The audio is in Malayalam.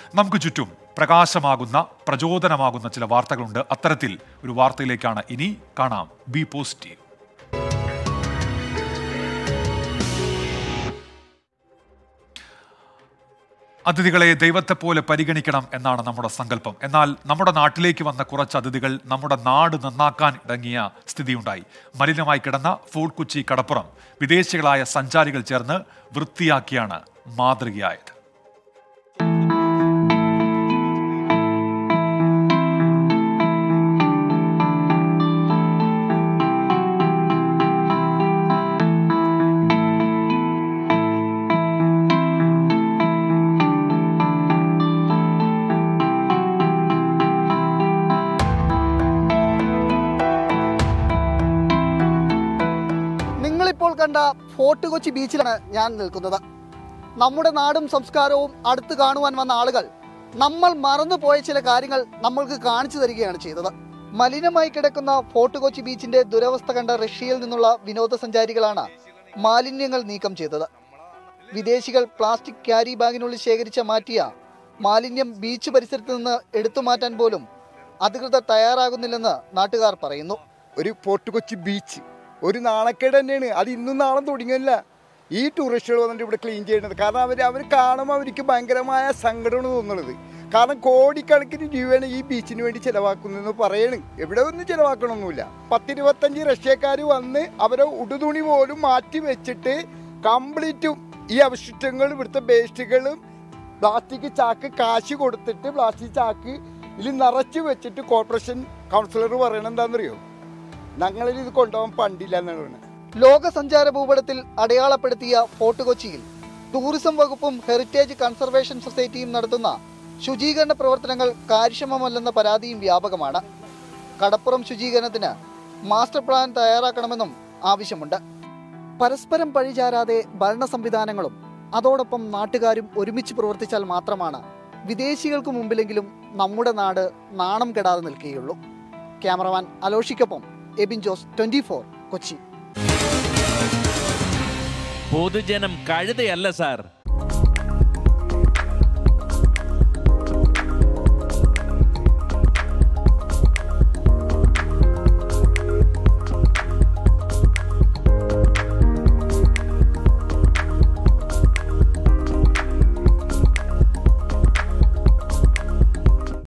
നമുക്ക് ചുറ്റും പ്രകാശമാകുന്ന പ്രചോദനമാകുന്ന ചില വാർത്തകളുണ്ട് അത്തരത്തിൽ ഒരു വാർത്തയിലേക്കാണ് ഇനി കാണാം ബി പോസിറ്റീവ് അതിഥികളെ ദൈവത്തെ പോലെ പരിഗണിക്കണം എന്നാണ് നമ്മുടെ സങ്കല്പം എന്നാൽ നമ്മുടെ നാട്ടിലേക്ക് വന്ന കുറച്ച് അതിഥികൾ നമ്മുടെ നാട് നന്നാക്കാൻ ഇടങ്ങിയ സ്ഥിതിയുണ്ടായി മലിനമായി കിടന്ന ഫോർട്ട് കൊച്ചി കടപ്പുറം വിദേശികളായ സഞ്ചാരികൾ ചേർന്ന് വൃത്തിയാക്കിയാണ് മാതൃകയായത് നിങ്ങളിപ്പോൾ കണ്ട ഫോർട്ട് കൊച്ചി ബീച്ചിലാണ് ഞാൻ നിൽക്കുന്നത് നമ്മുടെ നാടും സംസ്കാരവും അടുത്ത് കാണുവാൻ വന്ന ആളുകൾ നമ്മൾ മറന്നുപോയ ചില കാര്യങ്ങൾ നമ്മൾക്ക് കാണിച്ചു തരികയാണ് ചെയ്തത് മലിനമായി കിടക്കുന്ന ഫോർട്ട് കൊച്ചി ബീച്ചിന്റെ ദുരവസ്ഥ കണ്ട റഷ്യയിൽ നിന്നുള്ള വിനോദസഞ്ചാരികളാണ് മാലിന്യങ്ങൾ നീക്കം ചെയ്തത് വിദേശികൾ പ്ലാസ്റ്റിക് ക്യാരി ബാഗിനുള്ളിൽ ശേഖരിച്ച മാറ്റിയ മാലിന്യം ബീച്ച് പരിസരത്ത് നിന്ന് എടുത്തു മാറ്റാൻ പോലും അധികൃതർ തയ്യാറാകുന്നില്ലെന്ന് നാട്ടുകാർ പറയുന്നു ഒരു ഫോർട്ട് കൊച്ചി ബീച്ച് ഒരു നാണക്കേട് തന്നെയാണ് അത് ഇന്നും നാളെ തുടങ്ങിയല്ല ഈ ടൂറിസ്റ്റുകൾ വന്നിട്ട് ഇവിടെ ക്ലീൻ ചെയ്യുന്നത് കാരണം അവർ അവർ കാണുമ്പോൾ അവർക്ക് ഭയങ്കരമായ സങ്കടമാണ് തോന്നുന്നത് കാരണം കോടിക്കണക്കിന് രൂപയാണ് ഈ ബീച്ചിന് വേണ്ടി ചിലവാക്കുന്നതെന്ന് പറയണ് എവിടെ ഒന്നും ചിലവാക്കണമൊന്നുമില്ല പത്തിരുപത്തഞ്ച് റഷ്യക്കാർ വന്ന് അവരെ ഉടുതുണി പോലും മാറ്റി വെച്ചിട്ട് കംപ്ലീറ്റും ഈ അവശിഷ്ടങ്ങൾ ഇവിടുത്തെ വേസ്റ്റുകളും പ്ലാസ്റ്റിക് ചാക്ക് കാശ് കൊടുത്തിട്ട് പ്ലാസ്റ്റിക് ചാക്ക് ഇതിൽ നിറച്ച് വെച്ചിട്ട് കോർപ്പറേഷൻ കൗൺസിലർ പറയണത് എന്താണെന്നറിയോ ഞങ്ങളിൽ ഇത് കൊണ്ടുപോകാൻ പണ്ടില്ല എന്നാണ് പറയുന്നത് ലോക സഞ്ചാര ഭൂപടത്തിൽ അടയാളപ്പെടുത്തിയ ഫോർട്ട് കൊച്ചിയിൽ ടൂറിസം വകുപ്പും ഹെറിറ്റേജ് കൺസർവേഷൻ സൊസൈറ്റിയും നടത്തുന്ന ശുചീകരണ പ്രവർത്തനങ്ങൾ കാര്യക്ഷമമല്ലെന്ന പരാതിയും വ്യാപകമാണ് കടപ്പുറം ശുചീകരണത്തിന് മാസ്റ്റർ പ്ലാൻ തയ്യാറാക്കണമെന്നും ആവശ്യമുണ്ട് പരസ്പരം പഴിചാരാതെ ഭരണ സംവിധാനങ്ങളും അതോടൊപ്പം നാട്ടുകാരും ഒരുമിച്ച് പ്രവർത്തിച്ചാൽ മാത്രമാണ് വിദേശികൾക്ക് മുമ്പിലെങ്കിലും നമ്മുടെ നാട് നാണം കെടാതെ നിൽക്കുകയുള്ളൂ ക്യാമറമാൻ അലോഷിക്കൊപ്പം എബിൻ ജോസ് ട്വന്റി പൊതുജനം കഴുതയല്ല സാർ